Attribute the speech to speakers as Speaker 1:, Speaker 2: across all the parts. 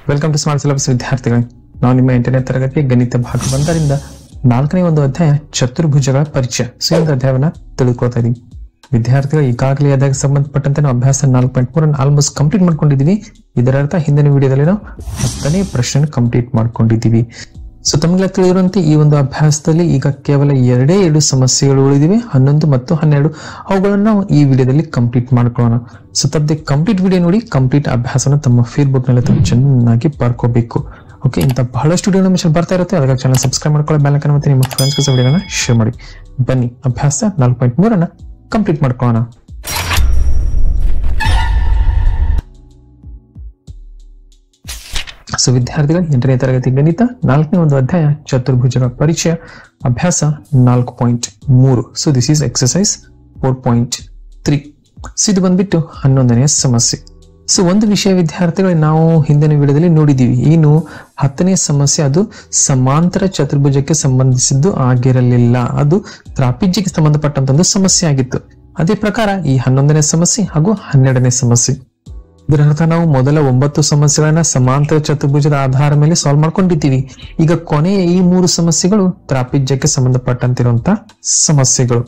Speaker 1: welcome to smart syllabus ವಿದ್ಯಾರ್ಥಿಗಳು ನಾವು ನಿಮ್ಮ ಎಂಟನೇ ತರಗತಿಯ ಗಣಿತ ಭಾಗ ಒಂದರಿಂದ ನಾಲ್ಕನೇ ಒಂದು ಅಧ್ಯಾಯ ಚತುರ್ಭುಜಗಳ ಪರಿಚಯ ಸೊ ಈ ಒಂದು ಅಧ್ಯಾಯವನ್ನ ತಿಳಿದುಕೊಳ್ತಾ ಇದೀವಿ ವಿದ್ಯಾರ್ಥಿಗಳು ಈಗಾಗಲೇ ಅದಕ್ಕೆ ಸಂಬಂಧಪಟ್ಟಂತೆ ನಾವು ಅಭ್ಯಾಸ ನಾಲ್ಕು ಪಾಯಿಂಟ್ ಮೂರನ್ನು ಆಲ್ಮೋಸ್ಟ್ ಕಂಪ್ಲೀಟ್ ಮಾಡ್ಕೊಂಡಿದೀವಿ ಇದರ ಅರ್ಥ ಹಿಂದಿನ ವಿಡಿಯೋದಲ್ಲಿ ನಾವು ಹತ್ತನೇ ಪ್ರಶ್ನೆ ಕಂಪ್ಲೀಟ್ ಮಾಡ್ಕೊಂಡಿದ್ದೀವಿ ಸೊ ತಮಗೆಲ್ಲ ತಿಳಿದಿರುವಂತೆ ಈ ಒಂದು ಅಭ್ಯಾಸದಲ್ಲಿ ಈಗ ಕೇವಲ ಎರಡೇ ಎರಡು ಸಮಸ್ಯೆಗಳು ಉಳಿದಿವೆ ಹನ್ನೊಂದು ಮತ್ತು ಹನ್ನೆರಡು ಅವುಗಳನ್ನು ನಾವು ಈ ವಿಡಿಯೋದಲ್ಲಿ ಕಂಪ್ಲೀಟ್ ಮಾಡ್ಕೊಳ್ಳೋಣ ಸೊ ತಪ್ಪದೆ ಕಂಪ್ಲೀಟ್ ವಿಡಿಯೋ ನೋಡಿ ಕಂಪ್ಲೀಟ್ ಅಭ್ಯಾಸನ ತಮ್ಮ ಫೇಸ್ಬುಕ್ ನಲ್ಲಿ ತಾವು ಚೆನ್ನಾಗಿ ಬರ್ಕೋಬೇಕು ಓಕೆ ಇಂಥ ಬಹಳಷ್ಟು ವಿಡಿಯೋ ಮಿಷನ್ ಬರ್ತಾ ಇರುತ್ತೆ ಅದಕ್ಕೆ ಚಾನಲ್ ಸಬ್ಸ್ಕ್ರೈಬ್ ಮಾಡ್ಕೊಳ್ಳಿ ಬೆಲ್ ಮತ್ತೆ ನಿಮ್ಮ ಫ್ರೆಂಡ್ಸ್ ವಿಡಿಯೋನ ಶೇರ್ ಮಾಡಿ ಬನ್ನಿ ಅಭ್ಯಾಸ ನಾಲ್ಕು ಪಾಯಿಂಟ್ ಮೂರನ್ನ ಕಂಪ್ಲೀಟ್ ಮಾಡ್ಕೊಳ್ಳೋಣ ಸೊ ವಿದ್ಯಾರ್ಥಿಗಳು ಎಂಟನೇ ತರಗತಿ ಗಣಿತ ನಾಲ್ಕನೇ ಒಂದು ಅಧ್ಯಾಯ ಚತುರ್ಭುಜಗಳ ಪರಿಚಯ ಅಭ್ಯಾಸ ನಾಲ್ಕು ಪಾಯಿಂಟ್ ಮೂರು so this is exercise four point three so ಇದು ಬಂದ್ಬಿಟ್ಟು ಹನ್ನೊಂದನೆಯ ಸಮಸ್ಯೆ ಸೊ ಒಂದು ವಿಷಯ ವಿದ್ಯಾರ್ಥಿಗಳು ನಾವು ಹಿಂದಿನ ವಿಡಿಯೋದಲ್ಲಿ ನೋಡಿದೀವಿ ಏನು ಹತ್ತನೇ ಸಮಸ್ಯೆ ಅದು ಸಮಾಂತರ ಚತುರ್ಭುಜಕ್ಕೆ ಸಂಬಂಧಿಸಿದ್ದು ಆಗಿರಲಿಲ್ಲ ಅದು ತ್ರಾಪಿಜ್ಯಕ್ಕೆ ಸಂಬಂಧಪಟ್ಟಂತ ಒಂದು ಸಮಸ್ಯೆ ಆಗಿತ್ತು ಅದೇ ಪ್ರಕಾರ ಈ ಹನ್ನೊಂದನೇ ಸಮಸ್ಯೆ ಹಾಗೂ ಹನ್ನೆರಡನೇ ಸಮಸ್ಯೆ ಇದರ ಅರ್ಥ ನಾವು ಮೊದಲ ಒಂಬತ್ತು ಸಮಸ್ಯೆಗಳನ್ನ ಸಮಾಂತರ ಚತುರ್ಭುಜದ ಆಧಾರ ಮೇಲೆ ಸಾಲ್ವ್ ಮಾಡ್ಕೊಂಡಿದ್ದೀವಿ ಈಗ ಕೊನೆಯ ಈ ಮೂರು ಸಮಸ್ಯೆಗಳು ತ್ರಾಪಿಜ್ಯಕ್ಕೆ ಸಂಬಂಧಪಟ್ಟಂತಿರುವಂತ ಸಮಸ್ಯೆಗಳು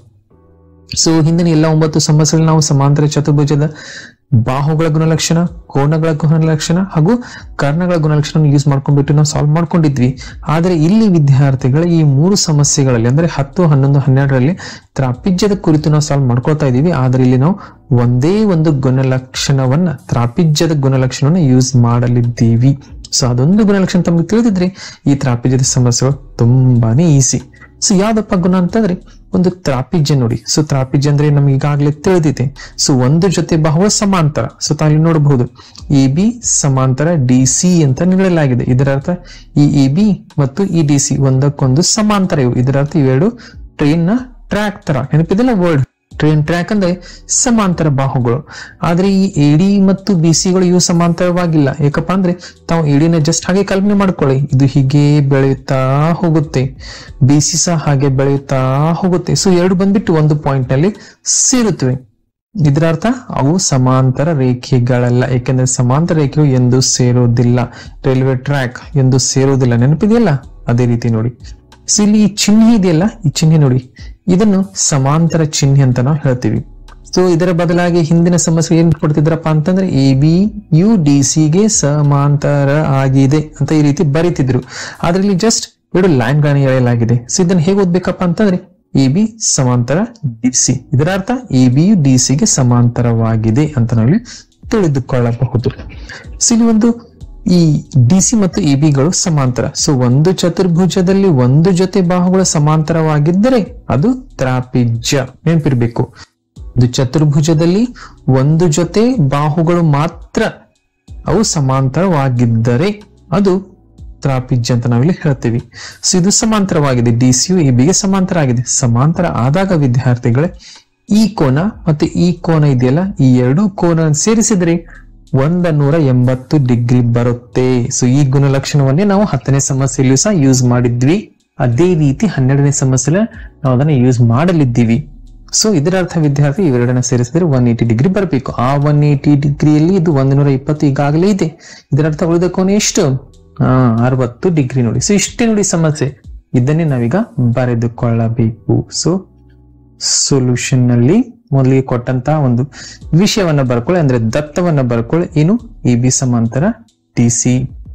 Speaker 1: ಸೊ ಹಿಂದಿನ ಎಲ್ಲ ಒಂಬತ್ತು ಸಮಸ್ಯೆಗಳು ನಾವು ಸಮಾಂತರ ಚತುರ್ಭುಜದ ಬಾಹುಗಳ ಗುಣಲಕ್ಷಣ ಕೋಣಗಳ ಗುಣಲಕ್ಷಣ ಹಾಗೂ ಕರ್ಣಗಳ ಗುಣಲಕ್ಷಣ ಯೂಸ್ ಮಾಡ್ಕೊಂಡ್ಬಿಟ್ಟು ನಾವು ಸಾಲ್ವ್ ಮಾಡ್ಕೊಂಡಿದ್ವಿ ಆದ್ರೆ ಇಲ್ಲಿ ವಿದ್ಯಾರ್ಥಿಗಳ ಈ ಮೂರು ಸಮಸ್ಯೆಗಳಲ್ಲಿ ಅಂದ್ರೆ ಹತ್ತು ಹನ್ನೊಂದು ಹನ್ನೆರಡರಲ್ಲಿ ತ್ರಾಪಿಜ್ಯದ ಕುರಿತು ನಾವು ಸಾಲ್ವ್ ಮಾಡ್ಕೊಳ್ತಾ ಇದೀವಿ ಆದ್ರೆ ಇಲ್ಲಿ ನಾವು ಒಂದೇ ಒಂದು ಗುಣಲಕ್ಷಣವನ್ನ ತ್ರಾಪಿಜ್ಯದ ಗುಣಲಕ್ಷಣವನ್ನ ಯೂಸ್ ಮಾಡಲಿದ್ದೀವಿ ಸೊ ಅದೊಂದು ಗುಣಲಕ್ಷಣ ತಮಗೆ ತಿಳಿದಿದ್ರೆ ಈ ತ್ರಾಪಿಜ್ಯದ ಸಮಸ್ಯೆಗಳು ತುಂಬಾನೇ ಈಸಿ ಸೊ ಯಾವ್ದಪ್ಪ ಗುಣ ಅಂತಂದ್ರೆ ಒಂದು ತ್ರಾಪಿಜ್ಯ ನೋಡಿ ಸೊ ತ್ರಾಪಿಜ್ಯ ಅಂದ್ರೆ ನಮ್ಗೆ ಈಗಾಗಲೇ ತಿಳಿದಿದೆ ಸೊ ಒಂದು ಜೊತೆ ಬಾಹುವ ಸಮಾಂತರ ಸೊ ತಾವು ನೋಡಬಹುದು ಎ ಬಿ ಸಮಾಂತರ ಡಿ ಸಿ ಅಂತ ನೀಡಲಾಗಿದೆ ಇದರ ಅರ್ಥ ಈ ಎ ಬಿ ಮತ್ತು ಈ ಡಿ ಸಿ ಒಂದಕ್ಕೊಂದು ಸಮಾಂತರ ಇವು ಇದರ ಅರ್ಥ ಇವೆರಡು ಟ್ರೈನ್ ನ ಟ್ರ್ಯಾಕ್ ತರ ನೆನಪಿದೆಲ್ಲ ವರ್ಡ್ ಟ್ರೈನ್ ಟ್ರ್ಯಾಕ್ ಅಂದ್ರೆ ಸಮಾಂತರ ಬಾಹುಗಳು ಆದ್ರೆ ಈ ಎಡಿ ಮತ್ತು ಬಿ ಸಿಗಳು ಇವು ಸಮಾಂತರವಾಗಿಲ್ಲ ಯಾಕಪ್ಪ ಅಂದ್ರೆ ತಾವು ಎಡಿನ ಜಸ್ಟ್ ಹಾಗೆ ಕಲ್ಪನೆ ಮಾಡ್ಕೊಳ್ಳಿ ಇದು ಹೀಗೆ ಬೆಳೆಯುತ್ತಾ ಹೋಗುತ್ತೆ ಬಿ ಸಿ ಸಹ ಹಾಗೆ ಬೆಳೆಯುತ್ತಾ ಹೋಗುತ್ತೆ ಸೊ ಎರಡು ಬಂದ್ಬಿಟ್ಟು ಒಂದು ಪಾಯಿಂಟ್ ನಲ್ಲಿ ಸೇರುತ್ತವೆ ಇದರ ಅರ್ಥ ಅವು ಸಮಾಂತರ ರೇಖೆಗಳಲ್ಲ ಏಕೆಂದ್ರೆ ಸಮಾಂತರ ರೇಖೆಯು ಎಂದು ಸೇರೋದಿಲ್ಲ ರೈಲ್ವೆ ಟ್ರ್ಯಾಕ್ ಎಂದು ಸೇರೋದಿಲ್ಲ ನೆನಪಿದೆಯಲ್ಲ ಅದೇ ರೀತಿ ನೋಡಿ ಸೊ ಇಲ್ಲಿ ಈ ಚಿಹ್ನೆ ಇದೆಯಲ್ಲ ಈ ಚಿಹ್ನೆ ನೋಡಿ ಇದನ್ನು ಸಮಾಂತರ ಚಿಹ್ನೆ ಅಂತ ನಾವು ಹೇಳ್ತೀವಿ ಸೊ ಇದರ ಬದಲಾಗಿ ಹಿಂದಿನ ಸಮಸ್ಯೆ ಏನ್ ಕೊಡ್ತಿದ್ರಪ್ಪ ಅಂತಂದ್ರೆ ಎ ಬಿ ಯು ಡಿ ಸಿ ಗೆ ಸಮಾಂತರ ಆಗಿದೆ ಅಂತ ಈ ರೀತಿ ಬರೀತಿದ್ರು ಆದ್ರೆ ಇಲ್ಲಿ ಜಸ್ಟ್ ಎರಡು ಲೈನ್ ಗಳನ್ನ ಎಳೆಯಲಾಗಿದೆ ಸೊ ಇದನ್ನ ಹೇಗೆ ಓದ್ಬೇಕಪ್ಪ ಅಂತಂದ್ರೆ ಎ ಬಿ ಸಮಾಂತರ ಡಿ ಸಿ ಇದರ ಅರ್ಥ ಎ ಬಿ ಯು ಡಿ ಸಿ ಗೆ ಸಮಾಂತರವಾಗಿದೆ ಅಂತ ನಾವು ತಿಳಿದುಕೊಳ್ಳಬಹುದು ಸೊ ಇಲ್ಲಿ ಒಂದು ಈ ಡಿ ಸಿ ಮತ್ತು ಎ ಬಿಗಳು ಸಮಾಂತರ ಸೊ ಒಂದು ಚತುರ್ಭುಜದಲ್ಲಿ ಒಂದು ಜೊತೆ ಬಾಹುಗಳು ಸಮಾಂತರವಾಗಿದ್ದರೆ ಅದು ತ್ರಾಪಿಜ್ಯ ನೆನಪಿರ್ಬೇಕು ಒಂದು ಚತುರ್ಭುಜದಲ್ಲಿ ಒಂದು ಜೊತೆ ಬಾಹುಗಳು ಮಾತ್ರ ಅವು ಸಮಾಂತರವಾಗಿದ್ದರೆ ಅದು ತ್ರಾಪಿಜ್ಯ ಅಂತ ನಾವಿಲ್ಲಿ ಹೇಳ್ತೀವಿ ಸೊ ಇದು ಸಮಾಂತರವಾಗಿದೆ ಡಿ ಸಿ ಎ ಬಿಗೆ ಸಮಾಂತರ ಆಗಿದೆ ಸಮಾಂತರ ಆದಾಗ ವಿದ್ಯಾರ್ಥಿಗಳೇ ಈ ಕೋನ ಮತ್ತೆ ಈ ಕೋನ ಇದೆಯಲ್ಲ ಈ ಎರಡು ಕೋನ ಸೇರಿಸಿದ್ರೆ ಒಂದ ನೂರ ಎಂಬತ್ತು ಡಿಗ್ರಿ ಬರುತ್ತೆ ಸೊ ಈ ಗುಣಲಕ್ಷಣವನ್ನೇ ನಾವು ಹತ್ತನೇ ಸಮಸ್ಯೆಯಲ್ಲಿಯೂ ಸಹ ಯೂಸ್ ಮಾಡಿದ್ವಿ ಅದೇ ರೀತಿ ಹನ್ನೆರಡನೇ ಸಮಸ್ಯೆ ನಾವು ಅದನ್ನ ಯೂಸ್ ಮಾಡಲಿದ್ದೀವಿ ಸೊ ಇದರ ಅರ್ಥ ವಿದ್ಯಾರ್ಥಿ ಇವೆರಡನ್ನ ಸೇರಿಸಿದ್ರೆ ಒನ್ ಏಟಿ ಡಿಗ್ರಿ ಬರಬೇಕು ಆ ಒನ್ ಏಟಿ ಡಿಗ್ರಿಯಲ್ಲಿ ಇದು ಒಂದು ನೂರ ಇಪ್ಪತ್ತು ಈಗಾಗಲೇ ಇದೆ ಇದರ ಅರ್ಥ ಉಳಿದ ಕೋನ ಎಷ್ಟು ಹಾ ಅರವತ್ತು ಡಿಗ್ರಿ ನೋಡಿ ಸೊ ಇಷ್ಟೇ ನೋಡಿ ಸಮಸ್ಯೆ ಇದನ್ನೇ ನಾವೀಗ ಬರೆದುಕೊಳ್ಳಬೇಕು ಸೊ ಸೊಲ್ಯೂಷನ್ ನಲ್ಲಿ ಮೊದಲಿಗೆ ಕೊಟ್ಟಂತಹ ಒಂದು ವಿಷಯವನ್ನ ಬರ್ಕೊಳ್ಳಿ ಅಂದ್ರೆ ದತ್ತವನ್ನ ಬರ್ಕೊಳ್ಳಿ ಏನು ಎ ಬಿ ಸಮಾಂತರ D C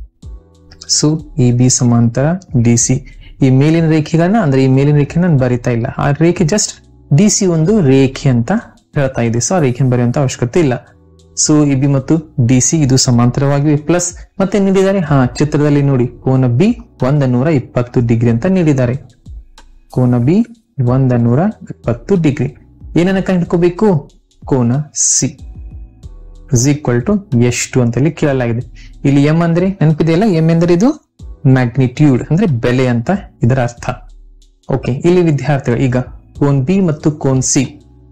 Speaker 1: so A B ಸಮಾಂತರ ಡಿ ಸಿ ಈ ಮೇಲಿನ ರೇಖೆಗಳನ್ನ ಅಂದ್ರೆ ಈ ಮೇಲಿನ ರೇಖೆ ನಾನು ಬರಿತಾ ಇಲ್ಲ ಆ ರೇಖೆ ಜಸ್ಟ್ ಡಿ ಸಿ ಒಂದು ರೇಖೆ ಅಂತ ಹೇಳ್ತಾ ಇದೆ ಸೊ ಆ ರೇಖೆ ಬರೆಯುವಂತ ಅವಶ್ಯಕತೆ ಇಲ್ಲ ಸೊ ಇ ಬಿ ಮತ್ತು ಡಿ ಸಿ ಇದು ಸಮಾಂತರವಾಗಿವೆ ಪ್ಲಸ್ ಮತ್ತೆ ನೀಡಿದ್ದಾರೆ ಹಾ ಚಿತ್ರದಲ್ಲಿ ನೋಡಿ ಕೋನ ಬಿ ಒಂದ ನೂರ ಇಪ್ಪತ್ತು ಡಿಗ್ರಿ ಅಂತ ನೀಡಿದ್ದಾರೆ ಕೋನ ಬಿ ಒಂದ ನೂರ ಇಪ್ಪತ್ತು ಡಿಗ್ರಿ ಏನನ್ನ ಕಂಡುಕೋಬೇಕು ಕೋನ ಸಿ ಇಸ್ ಈಕ್ವಲ್ ಟು ಎಷ್ಟು ಅಂತ ಇಲ್ಲಿ ಕೇಳಲಾಗಿದೆ ಇಲ್ಲಿ ಎಂ ಅಂದ್ರೆ ನೆನಪಿದೆಯಲ್ಲ ಎಂ ಎಂದರೆ ಇದು ಮ್ಯಾಗ್ನಿಟ್ಯೂಡ್ ಅಂದ್ರೆ ಬೆಲೆ ಅಂತ ಇದರ ಅರ್ಥ ಓಕೆ ಇಲ್ಲಿ ವಿದ್ಯಾರ್ಥಿಗಳು ಈಗ ಕೋನ್ ಬಿ ಮತ್ತು ಕೋನ್ ಸಿ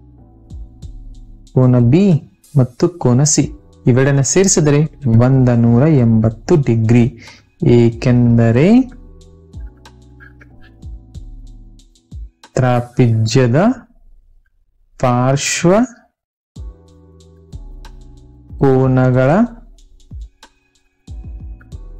Speaker 1: ಕೋನ ಬಿ ಮತ್ತು ಕೋನ ಸಿ ಇವೆರಡನ್ನ ಸೇರಿಸಿದರೆ ಒಂದ ನೂರ ಎಂಬತ್ತು ಡಿಗ್ರಿ ಏಕೆಂದರೆ ತ್ರಾಪಿಜ್ಯದ ಪಾರ್ಶ್ವ ಕೋನಗಳ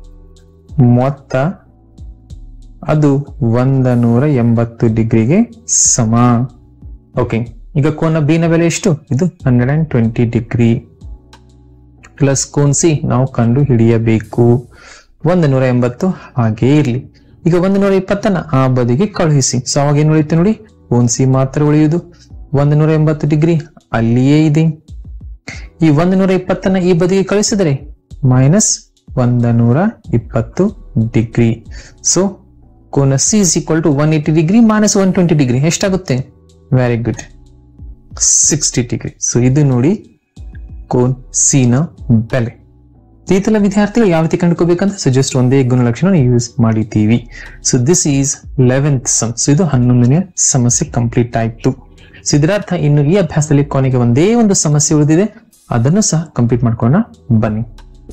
Speaker 1: ಮೊತ್ತ ಅದು ಒಂದ ನೂರ ಎಂಬತ್ತು ಡಿಗ್ರಿಗೆ ಸಮ ಓಕೆ ಈಗ ಕೋನ ಬಿ ನ ಬೆಲೆ ಎಷ್ಟು ಇದು hundred and twenty degree plus ಕೋನ್ ಸಿ ನಾವು ಕಂಡು ಹಿಡಿಯಬೇಕು ಒಂದು ನೂರ ಎಂಬತ್ತು ಹಾಗೇ ಇರ್ಲಿ ಈಗ ಒಂದು ನೂರ ಇಪ್ಪತ್ತನ್ನ ಆ ಬದಿಗೆ ಕಳುಹಿಸಿ ಸೊ ಅವಾಗ ಏನ್ ಉಳಿಯುತ್ತೆ ನೋಡಿ ಕೋನ್ ಸಿ ಮಾತ್ರ ಉಳಿಯುವುದು ಒಂದು ನೂರ ಎಂಬತ್ತು ಡಿಗ್ರಿ ಅಲ್ಲಿಯೇ ಇದೆ ಈ ಒಂದು ನೂರ ಇಪ್ಪತ್ತನ್ನ ಈ ಬದಿಗೆ ಕಳಿಸಿದರೆ ಮೈನಸ್ ಒಂದ ನೂರ ಇಪ್ಪತ್ತು ಡಿಗ್ರಿ ಸೊ ಕೋನ C is equal to one eighty degree minus one twenty degree ಎಷ್ಟಾಗುತ್ತೆ very good sixty degree so ಇದು ನೋಡಿ ಕೋನ್ ಸಿ ನ ಬೆಲೆ ಈತಲ ವಿದ್ಯಾರ್ಥಿಗಳು ಯಾವ ರೀತಿ ಕಂಡುಕೋಬೇಕಂತ ಸೊ ಜಸ್ಟ್ ಒಂದೇ ಗುಣಲಕ್ಷಣ ಯೂಸ್ ಮಾಡಿದ್ದೀವಿ so this is eleventh sum so ಇದು ಹನ್ನೊಂದನೇ ಸಮಸ್ಯೆ ಕಂಪ್ಲೀಟ್ ಆಯ್ತು ಸೊ ಇದರ ಅರ್ಥ ಇನ್ನು ಈ ಅಭ್ಯಾಸದಲ್ಲಿ ಕೊನೆಗೆ ಒಂದೇ ಒಂದು ಸಮಸ್ಯೆ ಉಳಿದಿದೆ ಅದನ್ನು ಸಹ ಕಂಪ್ಲೀಟ್ ಮಾಡ್ಕೊಳ್ಳೋಣ ಬನ್ನಿ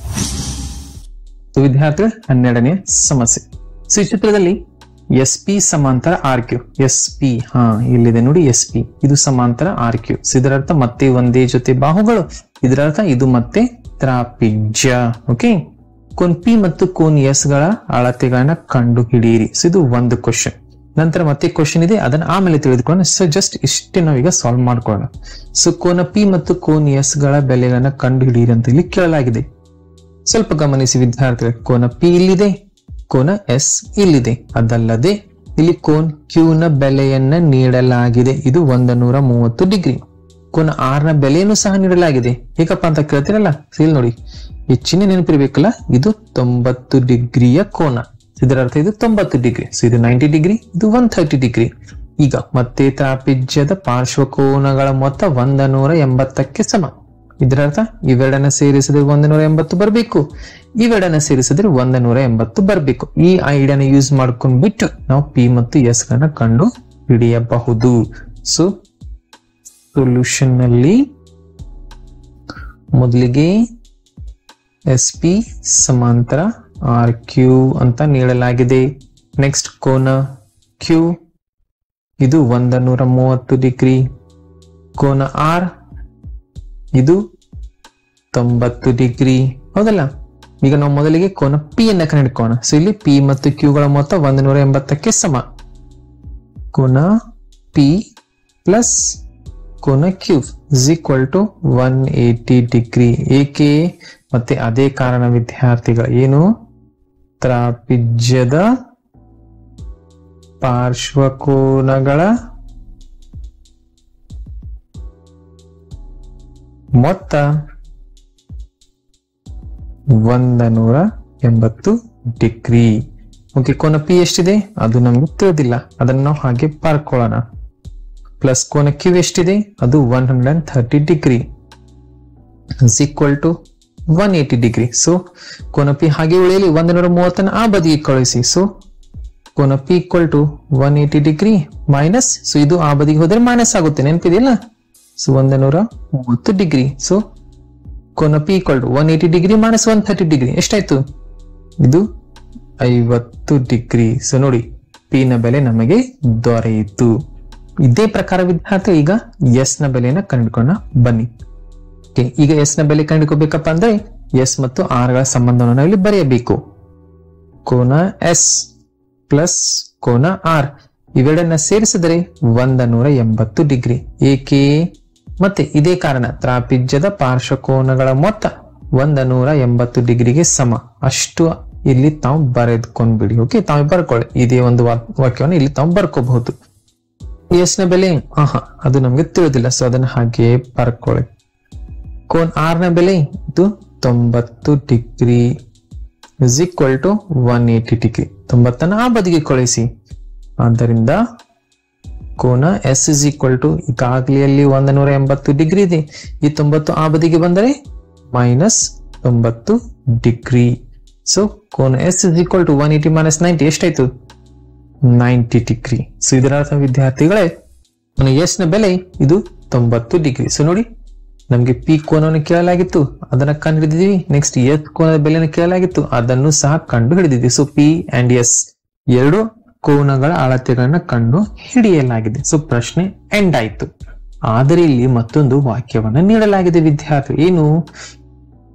Speaker 1: ಸೊ ವಿದ್ಯಾರ್ಥಿಗಳ ಹನ್ನೆರಡನೇ ಸಮಸ್ಯೆ ಸೊ ಈ ಚಿತ್ರದಲ್ಲಿ ಎಸ್ ಪಿ ಸಮಾಂತರ ಆರ್ ಕ್ಯೂ ಎಸ್ ಪಿ ಹಾ ಇಲ್ಲಿದೆ ನೋಡಿ ಎಸ್ ಪಿ ಇದು ಸಮಾಂತರ ಆರ್ ಕ್ಯೂ ಸೊ ಇದರ ಅರ್ಥ ಮತ್ತೆ ಒಂದೇ ಜೊತೆ ಬಾಹುಗಳು ಇದರ ಅರ್ಥ ಇದು ಮತ್ತೆ ತ್ರಾಪಿಜ್ಯ ಓಕೆ ಕೋನ್ ಪಿ ಮತ್ತು ಕೋನ್ ಎಸ್ ಗಳ ಅಳತೆಗಳನ್ನ ಕಂಡು ಹಿಡಿಯಿರಿ ಸೊ ಇದು ಒಂದು ಕ್ವಶನ್ ನಂತರ ಮತ್ತೆ ಕ್ವಶನ್ ಇದೆ ಅದನ್ನ ಆಮೇಲೆ ತಿಳಿದುಕೊಳ್ಳೋಣ ಸೊ ಜಸ್ಟ್ ಇಷ್ಟೇ ನಾವೀಗ ಸಾಲ್ವ್ ಮಾಡ್ಕೊಳ್ಳೋಣ ಸೊ ಕೋನ ಪಿ ಮತ್ತು ಕೋನ್ ಎಸ್ ಗಳ ಬೆಲೆಗಳನ್ನ ಕಂಡು ಹಿಡಿಯಿರಿ ಅಂತ ಇಲ್ಲಿ ಕೇಳಲಾಗಿದೆ ಸ್ವಲ್ಪ ಗಮನಿಸಿ ವಿದ್ಯಾರ್ಥಿಗಳು ಕೋನ ಪಿ ಇಲ್ಲಿದೆ ಕೋನ ಎಸ್ ಇಲ್ಲಿದೆ ಅದಲ್ಲದೆ ಇಲ್ಲಿ ಕೋನ್ ಕ್ಯೂ ನ ಬೆಲೆಯನ್ನ ನೀಡಲಾಗಿದೆ ಇದು ಒಂದ ನೂರ ಮೂವತ್ತು ಡಿಗ್ರಿ ಕೋನ ಆರ್ ನ ಬೆಲೆಯನ್ನು ಸಹ ನೀಡಲಾಗಿದೆ ಹೇಗಪ್ಪ ಅಂತ ಕೇಳ್ತೀರಲ್ಲ ಇಲ್ಲಿ ನೋಡಿ ಈ ಚಿಹ್ನೆ ನೆನಪಿರ್ಬೇಕಲ್ಲ ಇದು ತೊಂಬತ್ತು ಡಿಗ್ರಿಯ ಕೋನ ಇದರ ಅರ್ಥ ಇದು ತೊಂಬತ್ತು ಡಿಗ್ರಿ ಸೊ ಇದು ನೈಂಟಿ ಡಿಗ್ರಿ ಇದು ಒನ್ ಥರ್ಟಿ ಡಿಗ್ರಿ ಈಗ ಮತ್ತೆ ತ್ರಾಪಿಜ್ಯದ ಪಾರ್ಶ್ವಕೋನಗಳ ಮೊತ್ತ ಒಂದ ನೂರ ಎಂಬತ್ತಕ್ಕೆ ಸಮ ಇದರ ಅರ್ಥ ಇವೆರಡನ್ನ ಸೇರಿಸಿದ್ರೆ ಒಂದ ನೂರ ಎಂಬತ್ತು ಬರಬೇಕು ಇವೆರಡನ್ನ ಸೇರಿಸಿದ್ರೆ ಒಂದ ನೂರ ಎಂಬತ್ತು ಬರಬೇಕು ಈ ಐಡಿಯಾನ ಯೂಸ್ ಮಾಡ್ಕೊಂಡ್ಬಿಟ್ಟು ನಾವು ಪಿ ಮತ್ತು ಎಸ್ ಗಳನ್ನ ಕಂಡು ಹಿಡಿಯಬಹುದು ಸೊ ಸೊಲ್ಯೂಷನ್ ನಲ್ಲಿ ಮೊದಲಿಗೆ ಎಸ್ ಪಿ ಸಮಾಂತರ ಆರ್ ಕ್ಯೂ ಅಂತ ನೀಡಲಾಗಿದೆ ನೆಕ್ಸ್ಟ್ ಕೋನ ಕ್ಯೂ ಇದು ಒಂದ ನೂರ ಮೂವತ್ತು ಡಿಗ್ರಿ ಕೋನ ಆರ್ ಇದು ತೊಂಬತ್ತು ಡಿಗ್ರಿ ಹೌದಲ್ಲ ಈಗ ನಾವು ಮೊದಲಿಗೆ ಕೋನ ಪಿ ಅನ್ನ ಕಂಡುಹಿಡ್ಕೋಣ ಸೊ ಇಲ್ಲಿ ಪಿ ಮತ್ತು ಕ್ಯೂಗಳ ಮೊತ್ತ ಒಂದು ನೂರ ಎಂಬತ್ತಕ್ಕೆ ಸಮ ಕೋನ ಪಿ ಪ್ಲಸ್ ಕೋನ Q is equal to one eighty degree ಏಕೆ ಮತ್ತೆ ಅದೇ ಕಾರಣ ವಿದ್ಯಾರ್ಥಿಗಳ ಏನು ತ್ರಾಪಿಜ್ಯದ ಪಾರ್ಶ್ವಕೋನಗಳ ಮೊತ್ತ ಒಂದ ನೂರ ಎಂಬತ್ತು ಡಿಗ್ರಿ ಓಕೆ ಕೋನ ಪಿ ಎಷ್ಟಿದೆ ಅದು ನಮ್ಗೆ ತಿಳಿದಿಲ್ಲ ಅದನ್ನ ನಾವು ಹಾಗೆ ಬರ್ಕೊಳ್ಳೋಣ ಪ್ಲಸ್ ಕೋನ ಕ್ಯೂ ಎಷ್ಟಿದೆ ಅದು one hundred and thirty degree equal to one eighty degree so ಕೋನ ಪಿ ಹಾಗೆ ಉಳಿಯಲಿ ಒಂದು ನೂರ ಮೂವತ್ತನ್ನ ಆ ಬದಿಗೆ ಕಳಿಸಿ ಸೊ ಕೋನ P equal to one eighty degree minus so ಇದು ಆ ಬದಿಗೆ ಹೋದ್ರೆ ಮೈನಸ್ ಆಗುತ್ತೆ ನೆನಪಿದೆಯಲ್ಲ ಸೊ ಒಂದು ನೂರ ಮೂವತ್ತು ಡಿಗ್ರಿ ಸೊ ಕೋನ P equal to one eighty degree minus one thirty degree ಎಷ್ಟಾಯ್ತು ಇದು ಐವತ್ತು ಡಿಗ್ರಿ ಸೊ ನೋಡಿ ಪಿ ನ ಬೆಲೆ ನಮಗೆ ದೊರೆಯಿತು ಇದೇ ಪ್ರಕಾರ ವಿದ್ಯಾರ್ಥಿ ಈಗ ಎಸ್ ನ ಬೆಲೆನ ಕಂಡುಕೊಂಡ ಬನ್ನಿ ಓಕೆ ಈಗ ಎಸ್ ನ ಬೆಲೆ ಕಂಡುಕೋಬೇಕಪ್ಪ ಅಂದ್ರೆ ಎಸ್ ಮತ್ತು ಆರ್ ಗಳ ಸಂಬಂಧವನ್ನು ನಾವು ಇಲ್ಲಿ ಬರೆಯಬೇಕು ಕೋನ ಎಸ್ ಪ್ಲಸ್ ಕೋನ ಆರ್ ಇವೆರಡನ್ನ ಸೇರಿಸಿದರೆ ಒಂದ ನೂರ ಎಂಬತ್ತು ಡಿಗ್ರಿ ಏಕೆ ಮತ್ತೆ ಇದೇ ಕಾರಣ ತ್ರಾಪಿಜ್ಯದ ಪಾರ್ಶ್ವಕೋನಗಳ ಮೊತ್ತ ಒಂದ ನೂರ ಎಂಬತ್ತು ಡಿಗ್ರಿಗೆ ಸಮ ಅಷ್ಟು ಇಲ್ಲಿ ತಾವು ಬರೆದ್ಕೊಂಡ್ಬಿಡಿ ಓಕೆ ತಾವು ಬರ್ಕೊಳ್ಳಿ ಇದೇ ಒಂದು ವಾ- ವಾಕ್ಯವನ್ನು ಇಲ್ಲಿ ತಾವು ಬರ್ಕೋಬಹುದು ಎಸ್ ನ ಬೆಲೆ ಆಹಾ ಅದು ನಮ್ಗೆ ತಿಳಿದಿಲ್ಲ ಸೊ ಅದನ್ನ ಹಾಗೆ ಬರ್ಕೊಳ್ಳಿ ಕೋನ್ ಆರ್ ನ ಬೆಲೆ ಇದು ತೊಂಬತ್ತು degree is equal to one eighty degree ತೊಂಬತ್ತನ್ನ ಆ ಬದಿಗೆ ಕಳಿಸಿ ಆದ್ದರಿಂದ ಕೋನ ಎಸ್ ಇಸ್ ಈಕ್ವಲ್ ಟು ಈಗಾಗಲೇ ಅಲ್ಲಿ ಒಂದ ನೂರ ಎಂಬತ್ತು ಡಿಗ್ರಿ ಇದೆ ಈ ತೊಂಬತ್ತು ಆ ಬದಿಗೆ ಬಂದರೆ ಮೈನಸ್ ತೊಂಬತ್ತು ಡಿಗ್ರಿ ಸೊ ಕೋನ S is equal to one eighty minus ninety ಎಷ್ಟಾಯ್ತು ನೈಂಟಿ ಡಿಗ್ರಿ ಸೊ ಇದರ ಅರ್ಥ ವಿದ್ಯಾರ್ಥಿಗಳೇ ಎಸ್ ನ ಬೆಲೆ ಇದು ತೊಂಬತ್ತು ಡಿಗ್ರಿ ಸೊ ನೋಡಿ ನಮ್ಗೆ ಪಿ ಕೋನವನ್ನು ಕೇಳಲಾಗಿತ್ತು ಅದನ್ನ ಕಂಡು ಹಿಡಿದಿದ್ವಿ ನೆಕ್ಸ್ಟ್ ಎಸ್ ಕೋನದ ಬೆಲೆಯನ್ನು ಕೇಳಲಾಗಿತ್ತು ಅದನ್ನು ಸಹ ಕಂಡು ಹಿಡಿದಿದ್ವಿ ಸೊ ಪಿ ಅಂಡ್ ಎಸ್ ಎರಡು ಕೋನಗಳ ಅಳತೆಗಳನ್ನ ಕಂಡು ಹಿಡಿಯಲಾಗಿದೆ ಸೊ ಪ್ರಶ್ನೆ ಎಂಡ್ ಆಯ್ತು ಆದರೆ ಇಲ್ಲಿ ಮತ್ತೊಂದು ವಾಕ್ಯವನ್ನ ನೀಡಲಾಗಿದೆ ವಿದ್ಯಾರ್ಥಿ ಏನು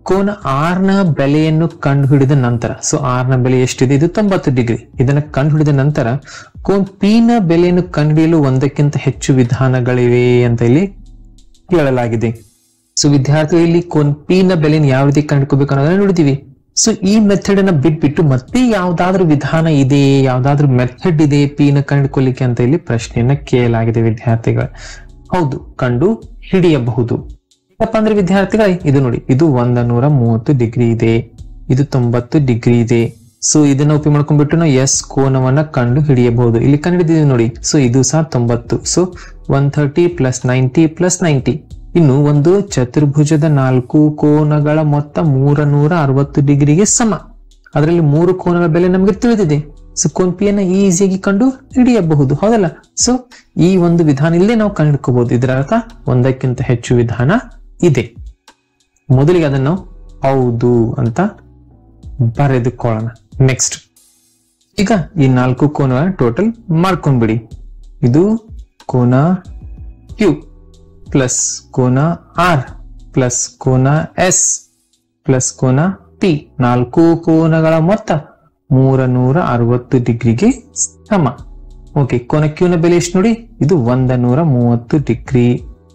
Speaker 1: ಕೋನ ಆರ್ ನ ಬೆಲೆಯನ್ನು ಕಂಡುಹಿಡಿದ ನಂತರ ಸೊ ಆರ್ ನ ಬೆಲೆ ಎಷ್ಟಿದೆ ಇದು ತೊಂಬತ್ತು ಡಿಗ್ರಿ ಇದನ್ನ ಕಂಡುಹಿಡಿದ ನಂತರ ಕೋನ್ ಪಿ ನ ಬೆಲೆಯನ್ನು ಕಂಡುಹಿಡಿಯಲು ಒಂದಕ್ಕಿಂತ ಹೆಚ್ಚು ವಿಧಾನಗಳಿವೆ ಅಂತ ಇಲ್ಲಿ ಹೇಳಲಾಗಿದೆ ಸೊ ವಿದ್ಯಾರ್ಥಿಗಳು ಇಲ್ಲಿ ಕೋನ್ ಪಿ ನ ಬೆಲೆಯನ್ನು ಯಾವ ರೀತಿ ಕಂಡುಕೋಬೇಕು ಅನ್ನೋದನ್ನ ನೋಡಿದೀವಿ ಸೊ ಈ ಮೆಥಡ್ ಅನ್ನ ಬಿಟ್ಬಿಟ್ಟು ಮತ್ತೆ ಯಾವ್ದಾದ್ರು ವಿಧಾನ ಇದೆ ಯಾವ್ದಾದ್ರು ಮೆಥಡ್ ಇದೆ ಪಿ ನ ಕಂಡುಕೊಳ್ಳಿಕ್ಕೆ ಅಂತ ಇಲ್ಲಿ ಪ್ರಶ್ನೆಯನ್ನ ಕೇಳಲಾಗಿದೆ ವಿದ್ಯಾರ್ಥಿಗಳ ಹೌದು ಕಂಡು ಹಿಡಿಯಬಹುದು ಏನಪ್ಪಾ ಅಂದ್ರೆ ವಿದ್ಯಾರ್ಥಿಗಳ ಇದು ನೋಡಿ ಇದು ಒಂದ ನೂರ ಮೂವತ್ತು ಡಿಗ್ರಿ ಇದೆ ಇದು ತೊಂಬತ್ತು ಡಿಗ್ರಿ ಇದೆ ಸೊ ಇದನ್ನ ಉಪಯೋಗ ಮಾಡ್ಕೊಂಡ್ಬಿಟ್ಟು ನಾವು ಎಸ್ ಕೋನವನ್ನ ಕಂಡು ಹಿಡಿಯಬಹುದು ಇಲ್ಲಿ ಕಂಡು ಹಿಡಿದಿದ್ದೀವಿ ನೋಡಿ ಸೊ ಇದು ಸಹ ತೊಂಬತ್ತು so one thirty plus ninety plus ninety ಇನ್ನು ಒಂದು ಚತುರ್ಭುಜದ ನಾಲ್ಕು ಕೋನಗಳ ಮೊತ್ತ ಮೂರ ನೂರ ಅರವತ್ತು ಡಿಗ್ರಿಗೆ ಸಮ ಅದರಲ್ಲಿ ಮೂರು ಕೋನಗಳ ಬೆಲೆ ನಮಗೆ ತಿಳಿದಿದೆ ಸೊ ಕೋನ್ ಪಿಯನ್ನ ಈಸಿಯಾಗಿ ಕಂಡು ಹಿಡಿಯಬಹುದು ಹೌದಲ್ಲ ಸೊ ಈ ಒಂದು ವಿಧಾನ ಇಲ್ಲೇ ನಾವು ಕಂಡುಹಿಡ್ಕೋಬಹುದು ಇದರ ಅರ್ಥ ಒಂದಕ್ಕಿಂತ ಹೆಚ್ಚು ವಿಧಾನ ಇದೆ ಮೊದಲಿಗೆ ಅದನ್ನು ನಾವು ಹೌದು ಅಂತ ಬರೆದುಕೊಳ್ಳೋಣ ನೆಕ್ಸ್ಟ್ ಈಗ ಈ ನಾಲ್ಕು ಕೋನ ಟೋಟಲ್ ಮಾಡ್ಕೊಂಡ್ಬಿಡಿ ಇದು ಕೋನ ಕ್ಯೂ ಪ್ಲಸ್ ಕೋನ ಆರ್ ಪ್ಲಸ್ ಕೋನ ಎಸ್ ಪ್ಲಸ್ ಕೋನ ಪಿ ನಾಲ್ಕು ಕೋನಗಳ ಮೊತ್ತ ಮೂರ ನೂರ ಅರವತ್ತು ಡಿಗ್ರಿಗೆ ಸಮ ಓಕೆ ಕೋನ ಕ್ಯೂನ ಬೆಲೆ ಎಷ್ಟು ನೋಡಿ ಇದು ಒಂದ ನೂರ ಮೂವತ್ತು ಡಿಗ್ರಿ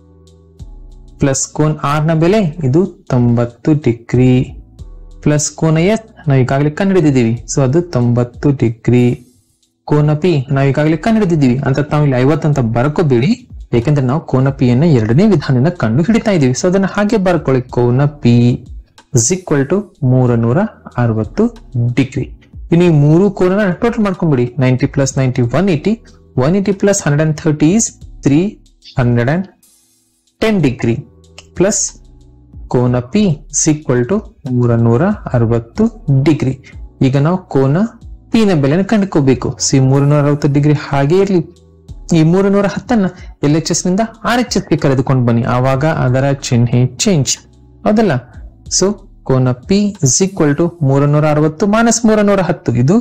Speaker 1: ಪ್ಲಸ್ ಕೋನ್ ಆರ್ ನ ಬೆಲೆ ಇದು ತೊಂಬತ್ತು ಡಿಗ್ರಿ ಪ್ಲಸ್ ಕೋನ ಎಸ್ ನಾವು ಈಗಾಗಲೇ ಕಂಡುಹಿಡಿದಿದ್ದೀವಿ ಸೊ ಅದು ತೊಂಬತ್ತು ಡಿಗ್ರಿ ಕೋನ ಪಿ ನಾವು ಈಗಾಗಲೇ ಕಂಡುಹಿಡಿದಿದ್ದೀವಿ ಅಂತ ತಾವು ಇಲ್ಲಿ ಐವತ್ತು ಅಂತ ಬರ್ಕೋಬೇಡಿ ಯಾಕಂದ್ರೆ ನಾವು ಕೋನ ಪಿ ಅನ್ನ ಎರಡನೇ ವಿಧಾನದಿಂದ ಕಂಡು ಹಿಡಿತಾ ಇದೀವಿ ಸೊ ಅದನ್ನ ಹಾಗೆ ಬರ್ಕೊಳ್ಳಿ ಕೋನ ಪಿ ಇಸ್ ಈಕ್ವಲ್ ಟು ಮೂರ ನೂರ ಅರವತ್ತು ಡಿಗ್ರಿ ಇನ್ನು ಈ ಮೂರು ಕೋನ ಟೋಟಲ್ ಮಾಡ್ಕೊಂಡ್ಬಿಡಿ ninety plus ninety one eighty one eighty plus hundred and thirty is three hundred and ten degree plus ಕೋನ ಪಿ ಈಕ್ವಲ್ ಟು ಮೂರ ನೂರ ಅರವತ್ತು ಡಿಗ್ರಿ ಈಗ ನಾವು ಕೋನ ಪಿ ನ ಬೆಲೆನ ಕಂಡುಕೋಬೇಕು ಸಿ ಮೂರ ನೂರ ಅರವತ್ತು ಡಿಗ್ರಿ ಹಾಗೆ ಇರ್ಲಿ ಈ ಮೂರ ನೂರ ಹತ್ತನ್ನ ಎಲ್ ಎಚ್ ಎಸ್ ನಿಂದ ಆರ್ ಎಚ್ ಎಸ್ ಗೆ ಕರೆದುಕೊಂಡು ಬನ್ನಿ ಆವಾಗ ಅದರ ಚಿಹ್ನೆ ಚೇಂಜ್ ಹೌದಲ್ಲ ಸೊ ಕೋನ ಪಿ ಇಸ್ ಈಕ್ವಲ್ ಟು ಮೂರ ನೂರ ಅರವತ್ತು ಮೈನಸ್ ಮೂರ ನೂರ ಹತ್ತು ಇದು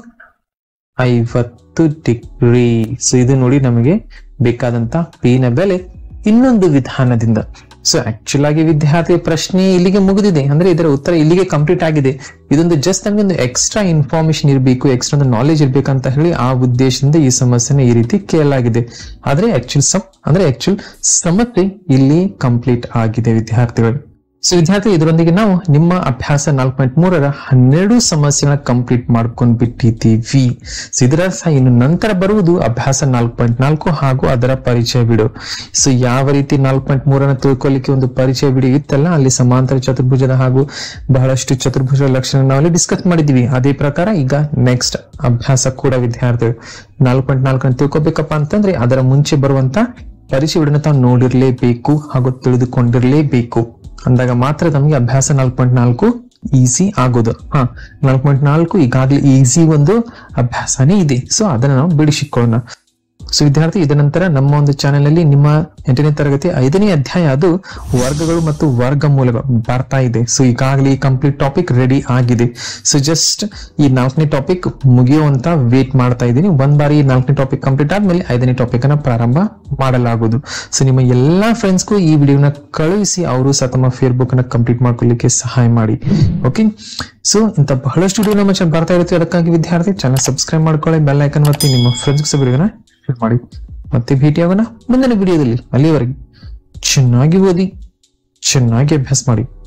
Speaker 1: ಐವತ್ತು ಡಿಗ್ರಿ ಸೊ ಇದು ನೋಡಿ ನಮಗೆ ಬೇಕಾದಂತ ಪಿ ನ ಬೆಲೆ ಇನ್ನೊಂದು ವಿಧಾನದಿಂದ ಸೊ ಆಕ್ಚುಲ್ ಆಗಿ ವಿದ್ಯಾರ್ಥಿ ಪ್ರಶ್ನೆ ಇಲ್ಲಿಗೆ ಮುಗಿದಿದೆ ಅಂದ್ರೆ ಇದರ ಉತ್ತರ ಇಲ್ಲಿಗೆ ಕಂಪ್ಲೀಟ್ ಆಗಿದೆ ಇದೊಂದು ಜಸ್ಟ್ ನಮಗೆ ಒಂದು ಎಕ್ಸ್ಟ್ರಾ ಇನ್ಫಾರ್ಮೇಶನ್ ಇರಬೇಕು ಎಕ್ಸ್ಟ್ರಾ ಒಂದು ನಾಲೆಜ್ ಇರ್ಬೇಕಂತ ಹೇಳಿ ಆ ಉದ್ದೇಶದಿಂದ ಈ ಸಮಸ್ಯೆನ ಈ ರೀತಿ ಕೇಳಲಾಗಿದೆ ಆದ್ರೆ ಆಕ್ಚುಲ್ ಸಮ್ ಅಂದ್ರೆ ಆಕ್ಚುಲ್ ಸಮಸ್ಯೆ ಇಲ್ಲಿ ಕಂಪ್ಲೀಟ್ ಆಗಿದೆ ವಿದ್ಯಾರ್ಥಿಗಳು ಸೊ ವಿದ್ಯಾರ್ಥಿ ಇದರೊಂದಿಗೆ ನಾವು ನಿಮ್ಮ ಅಭ್ಯಾಸ ನಾಲ್ಕು ಪಾಯಿಂಟ್ ಮೂರರ ಹನ್ನೆರಡು ಸಮಸ್ಯೆಗಳ ಕಂಪ್ಲೀಟ್ ಮಾಡ್ಕೊಂಡ್ ಬಿಟ್ಟಿದ್ದೀವಿ ಸೊ ಇದರ ಸಹ ಇನ್ನು ನಂತರ ಬರುವುದು ಅಭ್ಯಾಸ ನಾಲ್ಕು ಪಾಯಿಂಟ್ ನಾಲ್ಕು ಹಾಗೂ ಅದರ ಪರಿಚಯ ವಿಡಿಯೋ ಸೊ ಯಾವ ರೀತಿ ನಾಲ್ಕು ಪಾಯಿಂಟ್ ಮೂರನ್ನ ತಿಳ್ಕೊಳ್ಳಿಕ್ಕೆ ಒಂದು ಪರಿಚಯ ವಿಡಿಯೋ ಇತ್ತಲ್ಲ ಅಲ್ಲಿ ಸಮಾಂತರ ಚತುರ್ಭುಜದ ಹಾಗೂ ಬಹಳಷ್ಟು ಚತುರ್ಭುಜ ಲಕ್ಷಣ ನಾವಲ್ಲಿ ಡಿಸ್ಕಸ್ ಮಾಡಿದೀವಿ ಅದೇ ಪ್ರಕಾರ ಈಗ ನೆಕ್ಸ್ಟ್ ಅಭ್ಯಾಸ ಕೂಡ ವಿದ್ಯಾರ್ಥಿಗಳು ನಾಲ್ಕು ಪಾಯಿಂಟ್ ನಾಲ್ಕನ್ನು ತಿಳ್ಕೊಬೇಕಪ್ಪ ಅಂತಂದ್ರೆ ಅದರ ಮುಂಚೆ ಬರುವಂತ ಪರಿಚಯ ವಿಡಿಯೋನ ತಾವು ನೋಡಿರ್ಲೇಬೇಕು ಹಾಗೂ ತಿಳಿದುಕೊಂಡಿರ್ಲೇಬೇಕು ಅಂದಾಗ ಮಾತ್ರ ನಮಗೆ ಅಭ್ಯಾಸ ನಾಲ್ಕು ಪಾಯಿಂಟ್ ನಾಲ್ಕು ಈಸಿ ಆಗೋದು ಹಾ ನಾಲ್ಕು ಪಾಯಿಂಟ್ ನಾಲ್ಕು ಈಗಾಗಲೇ ಈಸಿ ಒಂದು ಅಭ್ಯಾಸನೇ ಇದೆ ಸೊ ಅದನ್ನ ನಾವು ಬಿಡಿಸಿಕೊಳ್ಳೋಣ ಸೊ ವಿದ್ಯಾರ್ಥಿ ಇದ ನಂತರ ನಮ್ಮ ಒಂದು ಚಾನೆಲ್ ಅಲ್ಲಿ ನಿಮ್ಮ ಎಂಟನೇ ತರಗತಿ ಐದನೇ ಅಧ್ಯಾಯ ಅದು ವರ್ಗಗಳು ಮತ್ತು ವರ್ಗಮೂಲಗಳು ಬರ್ತಾ ಇದೆ ಸೊ ಈಗಾಗಲೇ ಕಂಪ್ಲೀಟ್ ಟಾಪಿಕ್ ರೆಡಿ ಆಗಿದೆ ಸೊ ಜಸ್ಟ್ ಈ ನಾಲ್ಕನೇ ಟಾಪಿಕ್ ಮುಗಿಯುವಂತ ವೇಟ್ ಮಾಡ್ತಾ ಇದ್ದೀನಿ ಒಂದ್ ಬಾರಿ ಈ ನಾಲ್ಕನೇ ಟಾಪಿಕ್ ಕಂಪ್ಲೀಟ್ ಆದ್ಮೇಲೆ ಐದನೇ ಟಾಪಿಕ್ ಅನ್ನ ಪ್ರಾರಂಭ ಮಾಡಲಾಗುವುದು ಸೊ ನಿಮ್ಮ ಎಲ್ಲಾ ಫ್ರೆಂಡ್ಸ್ಗೂ ಈ ವಿಡಿಯೋನ ಕಳುಹಿಸಿ ಅವರು ಸಹ ತಮ್ಮ ಫೇಸ್ಬುಕ್ ಅನ್ನ ಕಂಪ್ಲೀಟ್ ಮಾಡ್ಕೊಳ್ಳಿಕ್ಕೆ ಸಹಾಯ ಮಾಡಿ ಓಕೆ ಸೊ ಇಂತ ಬಹಳಷ್ಟು ವಿಡಿಯೋ ನಮ್ಮ ಚಾನಲ್ ಬರ್ತಾ ಇರುತ್ತೆ ಅದಕ್ಕಾಗಿ ವಿದ್ಯಾರ್ಥಿ ಚಾನಲ್ ಸಬ್ಸ್ಕ್ರೈಬ್ ಮಾಡ್ಕೊಳ್ಳಿ ಬೆಲ್ ಐಕನ್ ಒತ್ತಿ ನಿಮ್ಮ ಫ್ರೆಂಡ್ಸ್ ವಿಡಿಯೋನ ಶೇರ್ ಮಾಡಿ ಮತ್ತೆ ಭೇಟಿಯಾಗೋಣ ಮುಂದಿನ ವಿಡಿಯೋದಲ್ಲಿ ಅಲ್ಲಿವರೆಗೆ ಚೆನ್ನಾಗಿ ಓದಿ ಚೆನ್ನಾಗಿ ಅಭ್ಯಾಸ ಮಾಡಿ